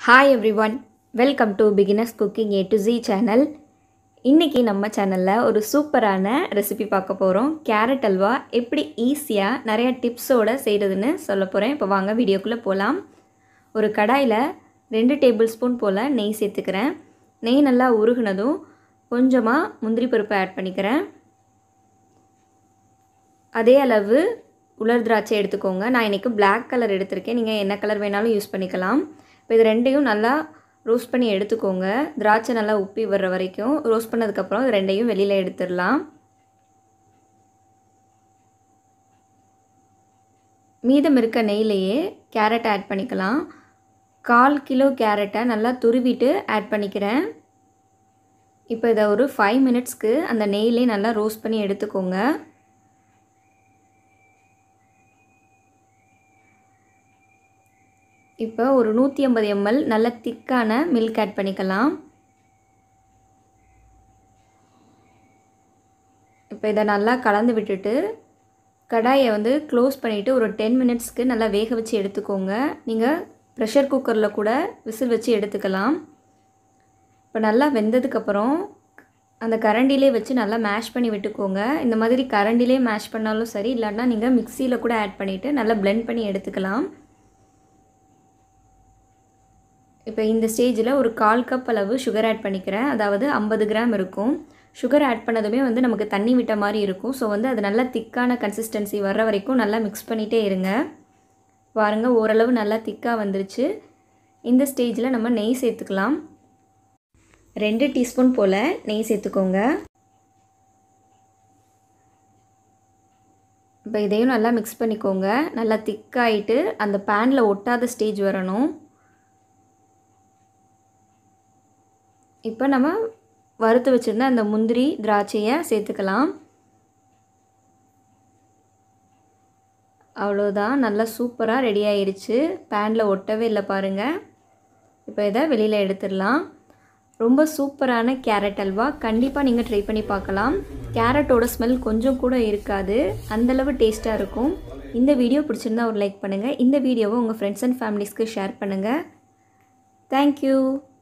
hi everyone welcome to beginners cooking A to Z channel இன்றைக்கி நம்ம சேனலில் ஒரு சூப்பரான ரெசிபி பார்க்க போகிறோம் கேரட் அல்வா எப்படி ஈஸியாக நிறைய டிப்ஸோடு செய்கிறதுன்னு சொல்ல போகிறேன் இப்போ வாங்க வீடியோக்குள்ளே போகலாம் ஒரு கடாயில் ரெண்டு டேபிள் ஸ்பூன் போல் நெய் சேர்த்துக்கிறேன் நெய் நல்லா உருகுனதும் கொஞ்சமாக முந்திரி பருப்பை ஆட் பண்ணிக்கிறேன் அதே அளவு உலர் திராட்சை எடுத்துக்கோங்க நான் இன்றைக்கி பிளாக் கலர் எடுத்திருக்கேன் நீங்கள் என்ன கலர் வேணாலும் யூஸ் பண்ணிக்கலாம் இப்போ இது ரெண்டையும் நல்லா ரோஸ்ட் பண்ணி எடுத்துக்கோங்க திராட்சை நல்லா உப்பி வர்ற வரைக்கும் ரோஸ்ட் பண்ணதுக்கப்புறம் இது ரெண்டையும் வெளியில் எடுத்துடலாம் மீதம் இருக்க நெய்லேயே கேரட் ஆட் பண்ணிக்கலாம் கால் கிலோ கேரட்டை நல்லா துருவிட்டு ஆட் பண்ணிக்கிறேன் இப்போ இதை ஒரு ஃபைவ் மினிட்ஸ்க்கு அந்த நெய்லே நல்லா ரோஸ்ட் பண்ணி எடுத்துக்கோங்க இப்போ ஒரு நூற்றி ஐம்பது எம்எல் நல்ல திக்கான மில்க் ஆட் பண்ணிக்கலாம் இப்போ இதை நல்லா கலந்து விட்டுட்டு கடாயை வந்து க்ளோஸ் பண்ணிவிட்டு ஒரு டென் மினிட்ஸ்க்கு நல்லா வேக வச்சு எடுத்துக்கோங்க நீங்கள் ப்ரெஷர் குக்கரில் கூட விசில் வச்சு எடுத்துக்கலாம் இப்போ நல்லா வெந்ததுக்கப்புறம் அந்த கரண்டிலே வச்சு நல்லா மேஷ் பண்ணி விட்டுக்கோங்க இந்த மாதிரி கரண்டிலே மேஷ் பண்ணாலும் சரி இல்லைன்னா நீங்கள் மிக்சியில் கூட ஆட் பண்ணிவிட்டு நல்லா பிளெண்ட் பண்ணி எடுத்துக்கலாம் இப்போ இந்த ஸ்டேஜில் ஒரு கால் கப் அளவு சுகர் ஆட் பண்ணிக்கிறேன் அதாவது ஐம்பது கிராம் இருக்கும் சுகர் ஆட் பண்ணதுமே வந்து நமக்கு தண்ணி விட்ட மாதிரி இருக்கும் ஸோ வந்து அது நல்லா திக்கான கன்சிஸ்டன்சி வர்ற வரைக்கும் நல்லா மிக்ஸ் பண்ணிகிட்டே இருங்க பாருங்கள் ஓரளவு நல்லா திக்காக வந்துருச்சு இந்த ஸ்டேஜில் நம்ம நெய் சேர்த்துக்கலாம் ரெண்டு டீஸ்பூன் போல் நெய் சேர்த்துக்கோங்க இப்போ இதையும் நல்லா மிக்ஸ் பண்ணிக்கோங்க நல்லா திக்காயிட்டு அந்த பேனில் ஒட்டாத ஸ்டேஜ் வரணும் இப்போ நம்ம வறுத்து வச்சுருந்த அந்த முந்திரி திராட்சையை சேர்த்துக்கலாம் அவ்வளோதான் நல்லா சூப்பராக ரெடி ஆயிடுச்சு பேனில் ஒட்டவே இல்லை பாருங்கள் இப்போ இதை வெளியில் எடுத்துடலாம் ரொம்ப சூப்பரான கேரட் அல்வா கண்டிப்பாக நீங்கள் ட்ரை பண்ணி பார்க்கலாம் கேரட்டோட ஸ்மெல் கொஞ்சம் கூட இருக்காது அந்தளவு டேஸ்ட்டாக இருக்கும் இந்த வீடியோ பிடிச்சிருந்தா ஒரு லைக் பண்ணுங்கள் இந்த வீடியோவை உங்கள் ஃப்ரெண்ட்ஸ் அண்ட் ஃபேமிலிஸ்க்கு ஷேர் பண்ணுங்கள் தேங்க்யூ